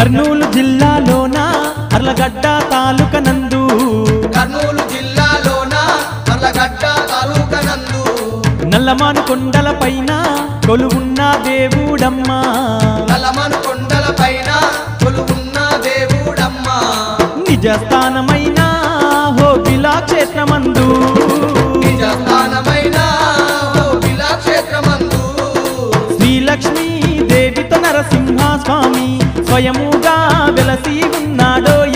కర్నూలు జిల్లాలోన అర్లగడ్డ తాలూక నందు కర్నూలు జిల్లాలోన మర్లగడ్డ తాలూక నందు నల్లమాను కొండల పైన కొలువున్న దేవుడమ్మా నలమను కొండల పైన కొలువున్న దేవుడమ్మా నిజ స్థానమైన హోబిలా క్షేత్రమందు నిజ స్థానమైన ఓ విలాక్షేత్రమందు శ్రీలక్ష్మీ దేవిత నరసింహ స్వామి స్వయముగా వెలసి ఉన్నాడో